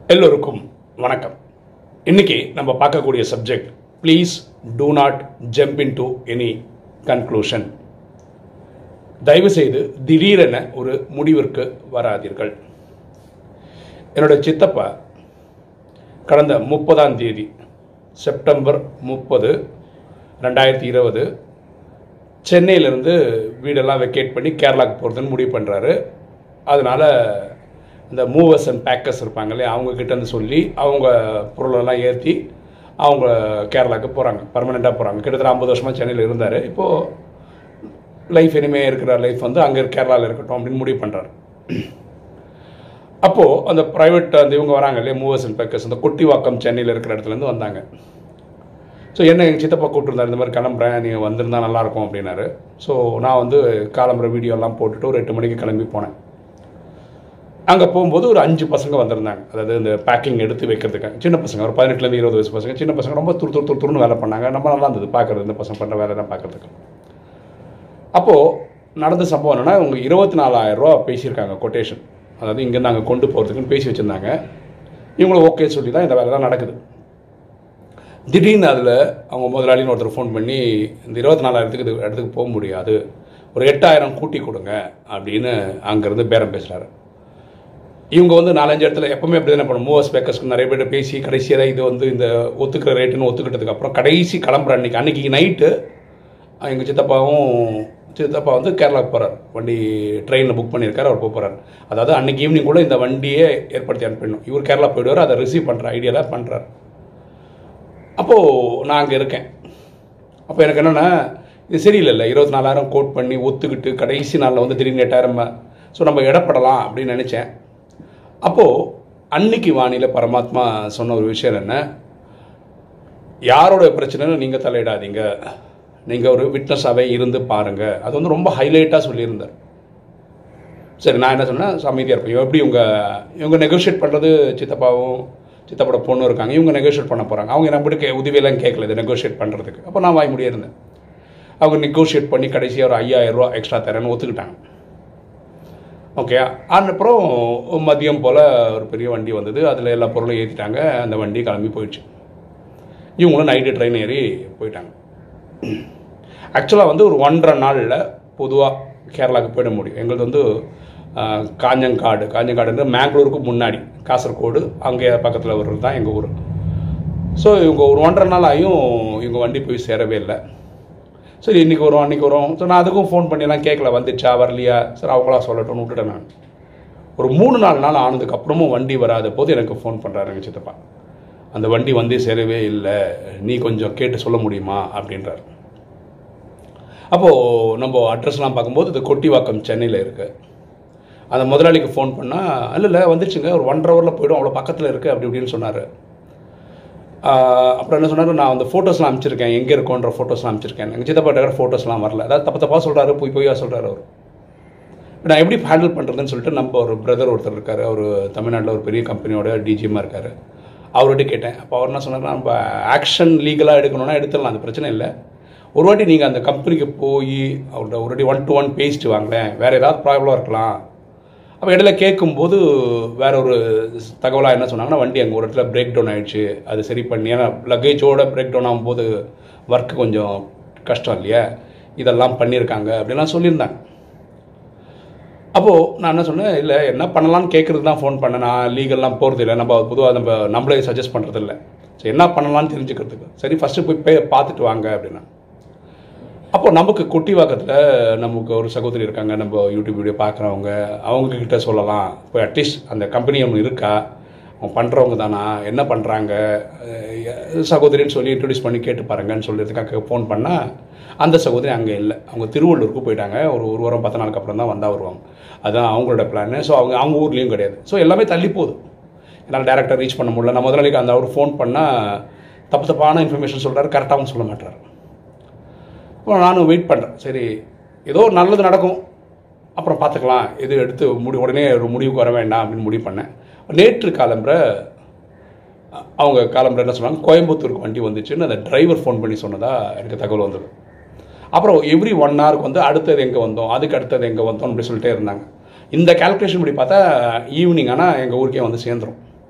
எல்லோருக்கும் வணக்கம் இன்னைக்கு நம்ம பார்க்கக்கூடிய subject please do not jump into any conclusion தயவுசெய்து திடீரென ஒரு முடிவிற்கு வராதீர்கள் என்னோட சித்தப்பா கடந்த முப்பதாம் தேதி செப்டம்பர் முப்பது ரெண்டாயிரத்தி இருபது சென்னையிலேருந்து வீடெல்லாம் வெக்கேட் பண்ணி கேரளாவுக்கு போகிறதுன்னு முடிவு பண்ணுறாரு அதனால் இந்த மூவர்ஸ் அண்ட் பேக்கர்ஸ் இருப்பாங்க இல்லையா அவங்க கிட்டேருந்து சொல்லி அவங்க பொருளெல்லாம் ஏற்றி அவங்க கேரளாவுக்கு போகிறாங்க பர்மனெண்ட்டாக போகிறாங்க கிட்டத்தட்ட ஐம்பது வருஷமாக சென்னையில் இருந்தார் இப்போது லைஃப் இனிமேல் இருக்கிற லைஃப் வந்து அங்கே கேரளாவில் இருக்கட்டும் அப்படின்னு முடிவு பண்ணுறாரு அப்போது அந்த ப்ரைவேட் அந்த இவங்க வராங்க இல்லையா மூவர்ஸ் அண்ட் பேக்கர்ஸ் அந்த கொட்டிவாக்கம் சென்னையில் இருக்கிற இடத்துலேருந்து வந்தாங்க ஸோ என்ன எங்கள் சித்தப்பா கூப்பிட்டுருந்தார் இந்த மாதிரி கிளம்புறேன் நீங்கள் வந்திருந்தா நல்லாயிருக்கும் அப்படின்னாரு ஸோ நான் வந்து கிளம்புற வீடியோலாம் போட்டுட்டு ஒரு எட்டு மணிக்கு கிளம்பி போனேன் அங்கே போகும்போது ஒரு அஞ்சு பசங்க வந்திருந்தாங்க அதாவது இந்த பேக்கிங் எடுத்து வைக்கிறதுக்கு சின்ன பசங்க ஒரு பதினெட்டுலேருந்து இருபது வயசு பசங்க சின்ன பசங்க ரொம்ப துரு துரு துரு துருன்னு வேலை பண்ணாங்க நம்ம நல்லா இருந்தது பார்க்குறது இந்த பசங்க பண்ணுற வேலையெல்லாம் பார்க்குறதுக்கு அப்போது நடந்த சம்பவம் என்னென்னா இவங்க இருபத்தி நாலாயிரம் ரூபா பேசியிருக்காங்க கொட்டேஷன் அதாவது இங்கேருந்து அங்கே கொண்டு போகிறதுக்குன்னு பேசி வச்சுருந்தாங்க இவங்களும் ஓகே சொல்லி தான் இந்த வேலைலாம் நடக்குது திடீர்னு அதில் அவங்க முதலாளின்னு ஒருத்தர் ஃபோன் பண்ணி இந்த இருபத்தி நாலாயிரத்துக்கு இது இடத்துக்கு போக முடியாது ஒரு எட்டாயிரம் கூட்டி கொடுங்க அப்படின்னு அங்கேருந்து பேரம் பேசுகிறாரு இவங்க வந்து நாலஞ்சு இடத்துல எப்பவுமே அப்படி தானே பண்ணும் மூவர்ஸ் பேக்கர்ஸ்க்கு நிறைய பேர் பேசி கடைசியாக இது வந்து இந்த ஒத்துக்கிற ரேட்டுன்னு ஒத்துக்கிட்டதுக்கு அப்புறம் கடைசி கிளம்புற அன்னைக்கு அன்னைக்கு நைட்டு எங்கள் சித்தப்பாவும் சித்தப்பா வந்து கேரளாவுக்கு போகிறார் வண்டி ட்ரெயினில் புக் பண்ணியிருக்காரு அவர் போக போகிறார் அதாவது அன்னைக்கு ஈவினிங் கூட இந்த வண்டியே ஏற்படுத்தி அனுப்பிடணும் இவர் கேரளா போயிடுவார் அதை ரிசீவ் பண்ணுற ஐடியாவில் பண்ணுறாரு அப்போது நான் அங்கே இருக்கேன் அப்போ எனக்கு என்னென்னா இது சரியில்லை இருபத்தி நாலாயிரம் கோட் பண்ணி ஒத்துக்கிட்டு கடைசி நாளில் வந்து திடீர்னு எட்டாயிரம் ஸோ நம்ம இடப்படலாம் அப்படின்னு நினச்சேன் அப்போது அன்னைக்கு வானிலை பரமாத்மா சொன்ன ஒரு விஷயம் என்ன யாரோட பிரச்சனைன்னு நீங்கள் தலையிடாதீங்க நீங்கள் ஒரு விட்னஸாகவே இருந்து பாருங்கள் அது வந்து ரொம்ப ஹைலைட்டாக சொல்லியிருந்தார் சரி நான் என்ன சொன்னேன் அமைதியாக இருப்பேன் எப்படி இவங்க இவங்க நெகோஷியேட் பண்ணுறது சித்தப்பாவும் சித்தப்பட பொண்ணு இருக்காங்க இவங்க நெகோஷியேட் பண்ண போகிறாங்க அவங்க நம்ம கே உதவியெல்லாம் கேட்கல இது நெகோஷியேட் பண்ணுறதுக்கு அப்போ நான் வாய் முடியே இருந்தேன் அவங்க நெகோஷியேட் பண்ணி கடைசியாக ஒரு ஐயாயிரம் ரூபா எக்ஸ்ட்ரா தரேன்னு ஒத்துக்கிட்டாங்க ஓகே அப்புறம் மதியம் போல் ஒரு பெரிய வண்டி வந்தது அதில் எல்லா பொருளும் ஏற்றிட்டாங்க அந்த வண்டி கிளம்பி போயிடுச்சு இவங்களும் நைட்டு ட்ரெயின் ஏறி போயிட்டாங்க ஆக்சுவலாக வந்து ஒரு ஒன்றரை நாளில் பொதுவாக கேரளாவுக்கு போயிட முடியும் எங்களுக்கு வந்து காஞ்சங்காடு காஞ்சங்காடுன்றது மேங்களூருக்கு முன்னாடி காசர்கோடு அங்கே பக்கத்தில் வர்றது தான் எங்கள் ஊர் ஸோ இவங்க ஒரு ஒன்றரை நாள் ஆகியும் இவங்க வண்டி போய் சேரவே இல்லை சரி இன்றைக்கி வரும் அன்றைக்கி வரும் ஸோ நான் அதுக்கும் ஃபோன் பண்ணிலாம் கேட்கல வந்துச்சா வரலையா சரி அவங்களா சொல்லட்டும்னு விட்டுட்டேன் நான் ஒரு மூணு நாலு நாள் ஆனதுக்கு அப்புறமும் வண்டி வராத போது எனக்கு ஃபோன் பண்ணுறாரு எங்கள் சித்தப்பா அந்த வண்டி வந்து சேரவே இல்லை நீ கொஞ்சம் கேட்டு சொல்ல முடியுமா அப்படின்றார் அப்போது நம்ம அட்ரஸ்லாம் பார்க்கும்போது இது கொட்டிவாக்கம் சென்னையில் இருக்குது அந்த முதலாளிக்கு ஃபோன் பண்ணால் இல்லை இல்லை வந்துச்சுங்க ஒரு ஒன்றரை ஹவரில் போய்டும் அவ்வளோ பக்கத்தில் இருக்குது அப்படி இப்படின்னு சொன்னார் அப்புறம் என்ன சொன்னார் நான் அந்த ஃபோட்டோஸ்லாம் அனுப்பிச்சிருக்கேன் எங்கே இருக்கோன்ற ஃபோட்டோஸ்லாம் அனுப்பிச்சிருக்கேன் எங்கள் சித்தப்பாட்ட ஃபோட்டோஸ்லாம் வரல அதாவது தப்பு தப்பாக சொல்கிறாரு போய் போய் சொல்கிறாரு அவர் நான் எப்படி ஹேண்டில் பண்ணுறதுன்னு சொல்லிட்டு நம்ம ஒரு பிரதர் ஒருத்தர் இருக்கார் அவர் தமிழ்நாட்டில் ஒரு பெரிய கம்பெனியோட டிஜிஎம்மாக இருக்கார் அவர்கிட்ட கேட்டேன் அப்போ அவர் என்ன சொன்னார் நம்ம ஆக்ஷன் லீகலாக எடுக்கணும்னா எடுத்துடலாம் அந்த பிரச்சனை இல்லை ஒரு வாட்டி நீங்கள் அந்த கம்பெனிக்கு போய் அவர்கிட்ட ஒரு வாட்டி ஒன் டு ஒன் பேசிட்டு வாங்களேன் வேறு ஏதாவது ப்ராப்ளம் இருக்கலாம் அப்போ இடையில கேட்கும்போது வேற ஒரு தகவலாக என்ன சொன்னாங்கன்னா வண்டி அங்கே ஒரு இடத்துல பிரேக் டவுன் ஆகிடுச்சு அது சரி பண்ணி ஏன்னா லக்கேஜோட பிரேக் டவுன் ஆகும்போது ஒர்க்கு கொஞ்சம் கஷ்டம் இல்லையா இதெல்லாம் பண்ணியிருக்காங்க அப்படிலாம் சொல்லியிருந்தாங்க அப்போது நான் என்ன சொன்னேன் இல்லை என்ன பண்ணலான்னு கேட்குறது தான் ஃபோன் பண்ணேன் நான் லீகல்லாம் போகிறது இல்லை நம்ம பொதுவாக நம்ம நம்மளே சஜஸ்ட் பண்ணுறது இல்லை சரி என்ன பண்ணலான்னு தெரிஞ்சுக்கிறதுக்கு சரி ஃபஸ்ட்டு போய் பே பார்த்துட்டு வாங்க அப்படின்னா அப்போ நமக்கு கொட்டிவாக்கத்தில் நமக்கு ஒரு சகோதரி இருக்காங்க நம்ம யூடியூப் வீடியோ பார்க்குறவங்க அவங்கக்கிட்ட சொல்லலாம் இப்போ அட்லீஸ்ட் அந்த கம்பெனி ஒன்று இருக்கா அவங்க பண்ணுறவங்க தானா என்ன பண்ணுறாங்க சகோதரின்னு சொல்லி இன்ட்ரடியூஸ் பண்ணி கேட்டு பாருங்கன்னு சொல்லிறதுக்காக ஃபோன் பண்ணால் அந்த சகோதரி அங்கே இல்லை அவங்க திருவள்ளூருக்கு போயிட்டாங்க ஒரு ஒரு வாரம் பத்து நாளுக்கு அப்புறம் தான் வந்தால் வருவாங்க அதுதான் அவங்களோட பிளான் ஸோ அவங்க அவங்க ஊர்லேயும் கிடையாது ஸோ எல்லாமே தள்ளி போகுது என்னால் டேரெக்டாக ரீச் பண்ண முடியல நான் முதலாளிக்கு அந்த அவர் ஃபோன் பண்ணால் தப்பு தப்பான இன்ஃபர்மேஷன் சொல்கிறாரு கரெக்டாகவும் சொல்ல மாட்டார் அப்புறம் நானும் வெயிட் பண்ணுறேன் சரி ஏதோ நல்லது நடக்கும் அப்புறம் பார்த்துக்கலாம் இது எடுத்து முடி உடனே ஒரு முடிவுக்கு வர வேண்டாம் அப்படின்னு முடிவு பண்ணேன் நேற்று காலம்புற அவங்க காலம்புற என்ன சொன்னாங்க கோயம்புத்தூருக்கு வண்டி வந்துச்சுன்னு அந்த டிரைவர் ஃபோன் பண்ணி சொன்னதா எனக்கு தகவல் வந்தது அப்புறம் எவ்ரி ஒன் ஹவருக்கு வந்து அடுத்தது எங்கே வந்தோம் அதுக்கு அடுத்தது எங்கே வந்தோம் அப்படி சொல்லிட்டே இருந்தாங்க இந்த கால்குலேஷன் படி பார்த்தா ஈவினிங் ஆனால் எங்கள் ஊருக்கே வந்து சேர்ந்துரும்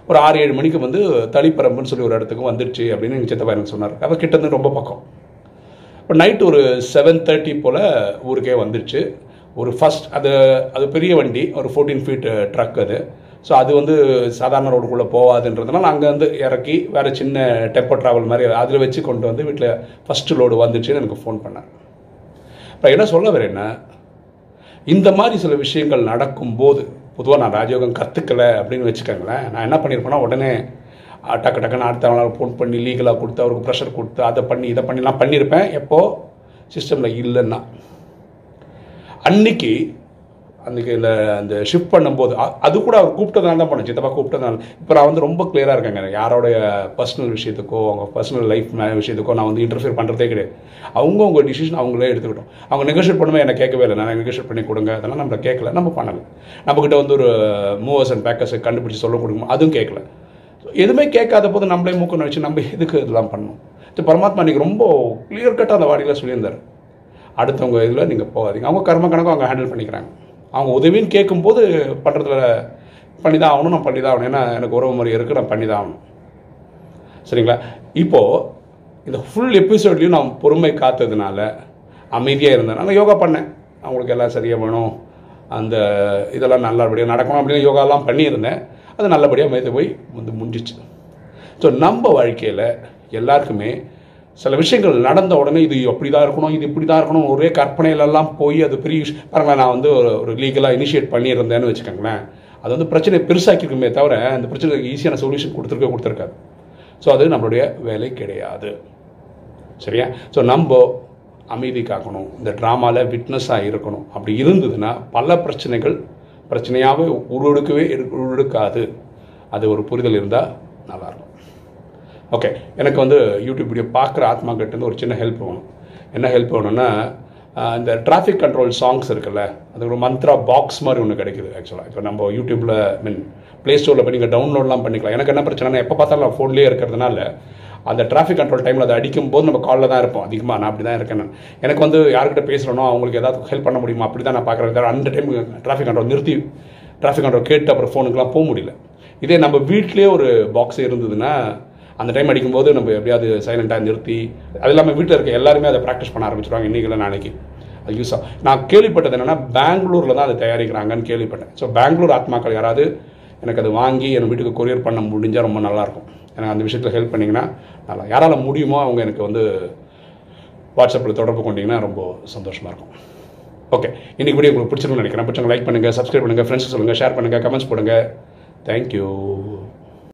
ஒரு ஆறு ஏழு மணிக்கு வந்து தளிப்பரம்புன்னு சொல்லி ஒரு இடத்துக்கு வந்துடுச்சு அப்படின்னு எங்கள் சித்தப்பா எனக்கு சொன்னார் அப்போ கிட்டேருந்து ரொம்ப பக்கம் இப்போ நைட் ஒரு செவன் தேர்ட்டி போல் ஊருக்கே வந்துடுச்சு ஒரு ஃபஸ்ட் அது அது பெரிய வண்டி ஒரு ஃபோர்டீன் ஃபீட் ட்ரக் அது ஸோ அது வந்து சாதாரண ரோடுக்குள்ளே போகாதுன்றதுனால அங்கே வந்து இறக்கி வேறு சின்ன டெம்போ ட்ராவல் மாதிரி அதில் வச்சு கொண்டு வந்து வீட்டில் ஃபஸ்ட்டு லோடு வந்துச்சுன்னு எனக்கு ஃபோன் பண்ணார் இப்போ என்ன சொல்ல வரேன்னா இந்த மாதிரி சில விஷயங்கள் நடக்கும்போது பொதுவாக நான் ராஜயோகம் கற்றுக்கலை அப்படின்னு வச்சுக்கோங்களேன் நான் என்ன பண்ணியிருப்பேன்னா உடனே அஹ், டக்கு டக்குன்னு அடுத்த நாள் ஃபோன் பண்ணி லீகலாக கொடுத்து அவருக்கு ப்ரெஷர் கொடுத்து அதை பண்ணி இதை பண்ணிலாம் பண்ணியிருப்பேன் எப்போ சிஸ்டமில் இல்லைன்னா அன்னைக்கு அன்றைக்கி இந்த அந்த ஷிஃப்ட் பண்ணும்போது அ- அது கூட அவர் கூப்பிட்டதுனால தான் பண்ணேன் சித்தப்பா கூப்பிட்டதுனால இப்போ நான் வந்து ரொம்ப கிளியராக இருக்கேங்க யாரோடைய பர்சனல் விஷயத்துக்கோ அவங்க பர்சனல் லைஃப் விஷயத்துக்கோ நான் வந்து இன்டர்ஃபியர் பண்ணுறதே கிடையாது அவங்க உங்க டிசிஷன் அவங்களே எடுத்துக்கிட்டோம் அவங்க நெகோஷியேட் பண்ணும்போது எனக்கு கேட்கவே இல்லை நான் நெகோஷியேட் பண்ணி கொடுங்க அதெல்லாம் நம்ம கேட்கல நம்ம பண்ணலை நம்மக்கிட்ட வந்து ஒரு மூவர்ஸ் அண்ட் பேக்கர்ஸை கண்டுபிடிச்சி சொல்ல கொடுக்கணும் அதுவும் கேட்கல எதுவுமே கேட்காத போது நம்மளே மூக்கணும் வச்சு நம்ம எதுக்கு இதெல்லாம் பண்ணணும் இது பரமாத்மா இன்னைக்கு ரொம்ப கிளியர் கட்டாக அந்த வாடியில் சொல்லியிருந்தார் அடுத்தவங்க இதில் நீங்கள் போகாதீங்க அவங்க கர்ம கணக்கும் அவங்க ஹேண்டில் பண்ணிக்கிறாங்க அவங்க உதவின்னு கேட்கும்போது பண்ணுறதுல பண்ணி தான் ஆகணும் நான் பண்ணி தான் ஆகணும் ஏன்னா எனக்கு உறவு முறை இருக்குது நான் பண்ணி தான் ஆகணும் சரிங்களா இப்போது இந்த ஃபுல் எபிசோட்லேயும் நான் பொறுமை காத்ததுனால அமைதியாக இருந்தேன் யோகா பண்ணேன் அவங்களுக்கு எல்லாம் சரியாக வேணும் அந்த இதெல்லாம் நல்லபடியாக நடக்கணும் அப்படின்னு யோகாலாம் பண்ணியிருந்தேன் அது நல்லபடியாக மேய்த்து போய் வந்து முடிஞ்சிச்சு ஸோ நம்ம வாழ்க்கையில் எல்லாருக்குமே சில விஷயங்கள் நடந்த உடனே இது அப்படி தான் இருக்கணும் இது இப்படி தான் இருக்கணும் ஒரே கற்பனையிலெல்லாம் போய் அது பெரிய விஷயம் பாருங்களேன் நான் வந்து ஒரு ஒரு லீகலாக இனிஷியேட் பண்ணியிருந்தேன்னு வச்சுக்கோங்களேன் அது வந்து பிரச்சனை பெருசாக்கிருக்குமே தவிர அந்த பிரச்சனைக்கு ஈஸியான சொல்யூஷன் கொடுத்துருக்க கொடுத்துருக்காது ஸோ அது நம்மளுடைய வேலை கிடையாது சரியா ஸோ நம்ம அமைதி காக்கணும் இந்த ட்ராமாவில் விட்னஸாக இருக்கணும் அப்படி இருந்ததுன்னா பல பிரச்சனைகள் பிரச்சனையாகவே உருவெடுக்கவே இரு- உருவெடுக்காது அது ஒரு புரிதல் இருந்தால் நல்லாயிருக்கும் ஓகே எனக்கு வந்து யூடியூப் வீடியோ பார்க்குற ஆத்மாக்கிட்டேருந்து ஒரு சின்ன ஹெல்ப் வேணும் என்ன ஹெல்ப் வேணும்னா ஆஹ், இந்த டிராஃபிக் கண்ட்ரோல் சாங்ஸ் இருக்குல்ல அது ஒரு மந்த்ரா பாக்ஸ் மாதிரி ஒன்று கிடைக்குது ஆக்சுவலாக இப்போ நம்ம யூடியூப்பில் மீன் ப்ளே ஸ்டோரில் போய் நீங்கள் டவுன்லோட்லாம் பண்ணிக்கலாம் எனக்கு என்ன பிரச்சனைனா எப்போ பார்த்தாலும் நான் ஃபோன்லேயே இருக்கிறதுனால அந்த டிராஃபிக் கண்ட்ரோல் டைமில் அதை அடிக்கும் போது நம்ம காலில் தான் இருப்போம் அதிகமாக நான் அப்படி தான் இருக்கேன் நான் எனக்கு வந்து யார்கிட்ட பேசுகிறனோ அவங்களுக்கு ஏதாவது ஹெல்ப் பண்ண முடியுமா அப்படி தான் நான் பார்க்குறேன் அந்த டைம் டிராஃபிக் கண்ட்ரோல் நிறுத்தி டிராஃபிக் கண்ட்ரோல் கேட்டு அப்புறம் ஃபோனுக்குலாம் போக முடியல இதே நம்ம வீட்லேயே ஒரு பாக்ஸ் இருந்ததுன்னா அந்த டைம் அடிக்கும்போது நம்ம எப்படியாவது சைலண்ட்டாக நிறுத்தி அது இல்லாமல் வீட்டில் இருக்க எல்லாருமே அதை ப்ராக்டிஸ் பண்ண ஆரம்பிச்சிருவாங்க இன்றைக்கி இல்லை நாளைக்கு அது யூஸ் ஆகும் நான் கேள்விப்பட்டது என்னென்னா பெங்களூரில் தான் அதை தயாரிக்கிறாங்கன்னு கேள்விப்பட்டேன் ஸோ பெங்களூர் ஆத்மாக்கள் யாராவது எனக்கு அது வாங்கி என் வீட்டுக்கு கொரியர் பண்ண முடிஞ்சால் ரொம்ப நல்லாயிருக்கும் எனக்கு அந்த விஷயத்தில் ஹெல்ப் பண்ணிங்கன்னா நல்லா யாரால முடியுமோ அவங்க எனக்கு வந்து வாட்ஸ்அப்பில் தொடர்பு கொண்டீங்கன்னா ரொம்ப சந்தோஷமாக இருக்கும் ஓகே இன்னைக்கு வீடியோ உங்களுக்கு பிடிச்சிருக்கும்னு நினைக்கிறேன் பிடிச்சவங்க லைக் பண்ணுங்கள் சப்ஸ்கிரைப் பண்ணுங்கள் ஃப்ரெண்ட்ஸ் சொல்லுங்கள் ஷேர் பண்ணுங்கள் கமெண்ட்ஸ் போடுங்க தேங்க்யூ